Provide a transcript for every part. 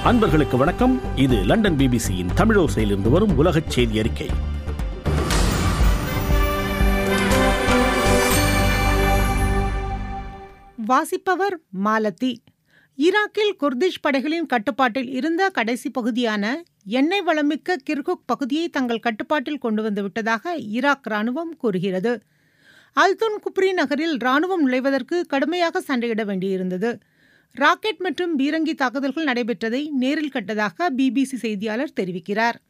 அன்பர்களுக்கு வணக்கம் இது லண்டன் பிபிசியின் தமிழோசையிலிருந்து வரும் உலகச் செய்தி அறிக்கை வாசிப்பவர் மாலதி ஈராக்கில் குர்திஷ் படைகளின் கட்டுப்பாட்டில் இருந்த கடைசி பகுதியான எண்ணெய் வளமிக்க கிர்குக் பகுதியை தங்கள் கட்டுப்பாட்டில் கொண்டு வந்து விட்டதாக ஈராக் ராணுவம் கூறுகிறது அல்துன் குப்ரி நகரில் ராணுவம் நுழைவதற்கு கடுமையாக சண்டையிட வேண்டியிருந்தது ராக்கெட் மற்றும் பீரங்கி தாக்குதல்கள் நடைபெற்றதை நேரில் கண்டதாக பிபிசி செய்தியாளர் தெரிவிக்கிறார்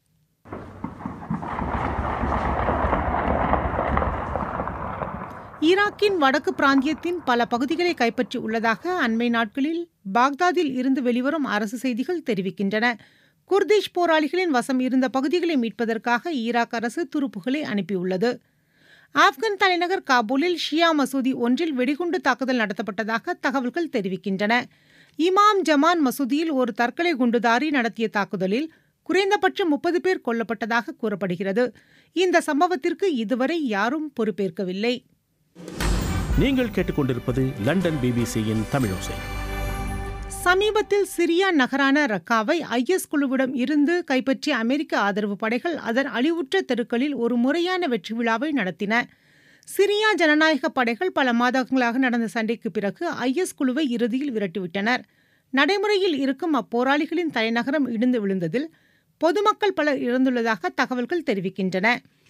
ஈராக்கின் வடக்கு பிராந்தியத்தின் பல பகுதிகளை கைப்பற்றி உள்ளதாக அண்மை நாட்களில் பாக்தாதில் இருந்து வெளிவரும் அரசு செய்திகள் தெரிவிக்கின்றன குர்திஷ் போராளிகளின் வசம் இருந்த பகுதிகளை மீட்பதற்காக ஈராக் அரசு துருப்புகளை அனுப்பியுள்ளது ஆப்கன் தலைநகர் காபூலில் ஷியா மசூதி ஒன்றில் வெடிகுண்டு தாக்குதல் நடத்தப்பட்டதாக தகவல்கள் தெரிவிக்கின்றன இமாம் ஜமான் மசூதியில் ஒரு தற்கொலை குண்டுதாரி நடத்திய தாக்குதலில் குறைந்தபட்சம் முப்பது பேர் கொல்லப்பட்டதாக கூறப்படுகிறது இந்த சம்பவத்திற்கு இதுவரை யாரும் பொறுப்பேற்கவில்லை நீங்கள் கேட்டுக்கொண்டிருப்பது லண்டன் பிபிசியின் தமிழோசை சமீபத்தில் சிரியா நகரான ரக்காவை ஐஎஸ் குழுவிடம் இருந்து கைப்பற்றிய அமெரிக்க ஆதரவு படைகள் அதன் அழிவுற்ற தெருக்களில் ஒரு முறையான வெற்றி விழாவை நடத்தின சிரியா ஜனநாயக படைகள் பல மாதங்களாக நடந்த சண்டைக்கு பிறகு ஐஎஸ் குழுவை இறுதியில் விரட்டிவிட்டனர் நடைமுறையில் இருக்கும் அப்போராளிகளின் தலைநகரம் இடிந்து விழுந்ததில் பொதுமக்கள் பலர் இறந்துள்ளதாக தகவல்கள் தெரிவிக்கின்றன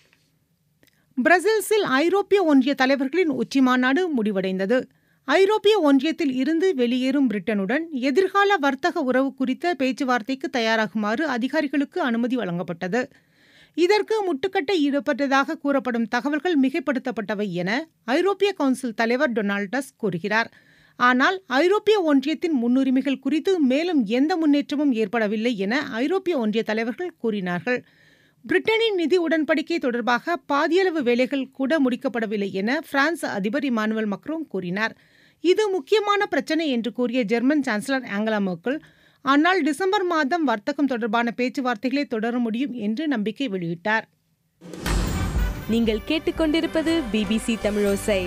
பிரசல்ஸில் ஐரோப்பிய ஒன்றிய தலைவர்களின் உச்சிமாநாடு முடிவடைந்தது ஐரோப்பிய ஒன்றியத்தில் இருந்து வெளியேறும் பிரிட்டனுடன் எதிர்கால வர்த்தக உறவு குறித்த பேச்சுவார்த்தைக்கு தயாராகுமாறு அதிகாரிகளுக்கு அனுமதி வழங்கப்பட்டது இதற்கு முட்டுக்கட்டை ஈடுபட்டதாக கூறப்படும் தகவல்கள் மிகைப்படுத்தப்பட்டவை என ஐரோப்பிய கவுன்சில் தலைவர் டொனால்ட் டஸ்க் கூறுகிறார் ஆனால் ஐரோப்பிய ஒன்றியத்தின் முன்னுரிமைகள் குறித்து மேலும் எந்த முன்னேற்றமும் ஏற்படவில்லை என ஐரோப்பிய ஒன்றிய தலைவர்கள் கூறினார்கள் பிரிட்டனின் நிதி உடன்படிக்கை தொடர்பாக பாதியளவு வேலைகள் கூட முடிக்கப்படவில்லை என பிரான்ஸ் அதிபர் இமானுவல் மக்ரோன் கூறினார் இது முக்கியமான பிரச்சினை என்று கூறிய ஜெர்மன் சான்சலர் ஆங்கலா மேர்க்கல் ஆனால் டிசம்பர் மாதம் வர்த்தகம் தொடர்பான பேச்சுவார்த்தைகளை தொடர முடியும் என்று நம்பிக்கை வெளியிட்டார் நீங்கள் கேட்டுக்கொண்டிருப்பது பிபிசி தமிழோசை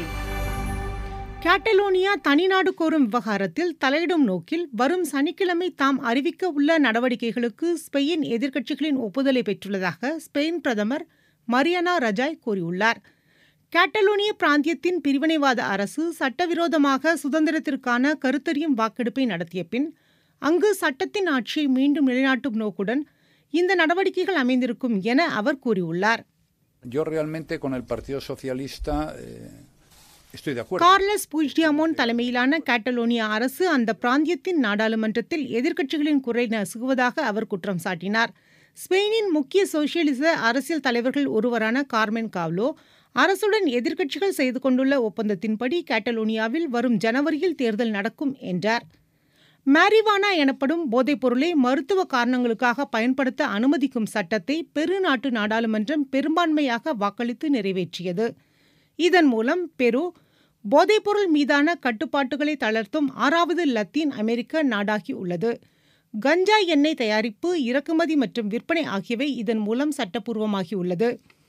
கேட்டலோனியா தனிநாடு கோரும் விவகாரத்தில் தலையிடும் நோக்கில் வரும் சனிக்கிழமை தாம் அறிவிக்க உள்ள நடவடிக்கைகளுக்கு ஸ்பெயின் எதிர்க்கட்சிகளின் ஒப்புதலை பெற்றுள்ளதாக ஸ்பெயின் பிரதமர் மரியானா ரஜாய் கூறியுள்ளார் கேட்டலோனிய பிராந்தியத்தின் பிரிவினைவாத அரசு சட்டவிரோதமாக சுதந்திரத்திற்கான கருத்தறியும் வாக்கெடுப்பை நடத்திய பின் அங்கு சட்டத்தின் ஆட்சியை மீண்டும் நிலைநாட்டும் நோக்குடன் இந்த நடவடிக்கைகள் அமைந்திருக்கும் என அவர் கூறியுள்ளார் Yo realmente con el Partido Socialista eh, estoy de acuerdo. Carles Puigdemont தலைமையிலான கேட்டலோனியா அரசு அந்த பிராந்தியத்தின் நாடாளுமன்றத்தில் எதிர்க்கட்சிகளின் குறை நசுகுவதாக அவர் குற்றம் சாட்டினார் ஸ்பெயினின் முக்கிய சோசியலிச அரசியல் தலைவர்கள் ஒருவரான கார்மென் காவ்லோ அரசுடன் எதிர்க்கட்சிகள் செய்து கொண்டுள்ள ஒப்பந்தத்தின்படி கேட்டலோனியாவில் வரும் ஜனவரியில் தேர்தல் நடக்கும் என்றார் மேரிவானா எனப்படும் போதைப் பொருளை மருத்துவ காரணங்களுக்காக பயன்படுத்த அனுமதிக்கும் சட்டத்தை பெருநாட்டு நாடாளுமன்றம் பெரும்பான்மையாக வாக்களித்து நிறைவேற்றியது இதன் மூலம் பெரு போதைப்பொருள் மீதான கட்டுப்பாட்டுகளை தளர்த்தும் ஆறாவது லத்தீன் அமெரிக்க நாடாகி உள்ளது கஞ்சா எண்ணெய் தயாரிப்பு இறக்குமதி மற்றும் விற்பனை ஆகியவை இதன் மூலம் சட்டப்பூர்வமாகியுள்ளது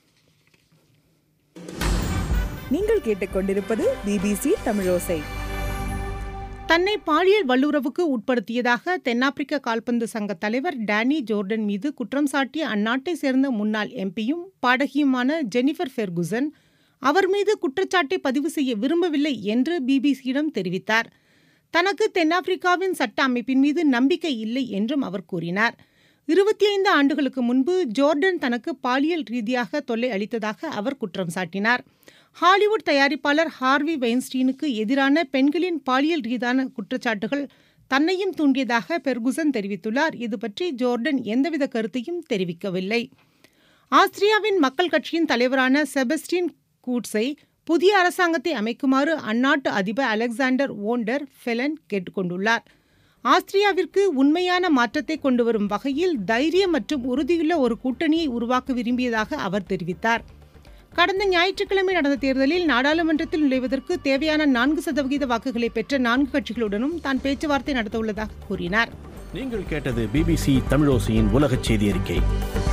நீங்கள் கேட்டுக்கொண்டிருப்பது பிபிசி தமிழோசை தன்னை பாலியல் வல்லுறவுக்கு உட்படுத்தியதாக தென்னாப்பிரிக்க கால்பந்து சங்க தலைவர் டேனி ஜோர்டன் மீது குற்றம் சாட்டிய அந்நாட்டை சேர்ந்த முன்னாள் எம்பியும் பாடகியுமான ஜெனிஃபர் ஃபெர்குசன் அவர் மீது குற்றச்சாட்டை பதிவு செய்ய விரும்பவில்லை என்று பிபிசியிடம் தெரிவித்தார் தனக்கு தென்னாப்பிரிக்காவின் சட்ட அமைப்பின் மீது நம்பிக்கை இல்லை என்றும் அவர் கூறினார் இருபத்தி ஐந்து ஆண்டுகளுக்கு முன்பு ஜோர்டன் தனக்கு பாலியல் ரீதியாக தொல்லை அளித்ததாக அவர் குற்றம் சாட்டினார் ஹாலிவுட் தயாரிப்பாளர் ஹார்வி வெயின்ஸ்டீனுக்கு எதிரான பெண்களின் பாலியல் ரீதியான குற்றச்சாட்டுகள் தன்னையும் தூண்டியதாக பெர்குசன் தெரிவித்துள்ளார் இது பற்றி ஜோர்டன் எந்தவித கருத்தையும் தெரிவிக்கவில்லை ஆஸ்திரியாவின் மக்கள் கட்சியின் தலைவரான செபஸ்டின் கூட்ஸை புதிய அரசாங்கத்தை அமைக்குமாறு அந்நாட்டு அதிபர் அலெக்சாண்டர் ஓண்டர் ஃபெலன் கேட்டுக்கொண்டுள்ளார் ஆஸ்திரியாவிற்கு உண்மையான மாற்றத்தை கொண்டு வரும் வகையில் தைரியம் மற்றும் உறுதியுள்ள ஒரு கூட்டணியை உருவாக்க விரும்பியதாக அவர் தெரிவித்தார் கடந்த ஞாயிற்றுக்கிழமை நடந்த தேர்தலில் நாடாளுமன்றத்தில் நுழைவதற்கு தேவையான நான்கு சதவிகித வாக்குகளை பெற்ற நான்கு கட்சிகளுடனும் தான் பேச்சுவார்த்தை நடத்தவுள்ளதாக கூறினார் நீங்கள் கேட்டது பிபிசி தமிழோசையின் உலகச் செய்தி அறிக்கை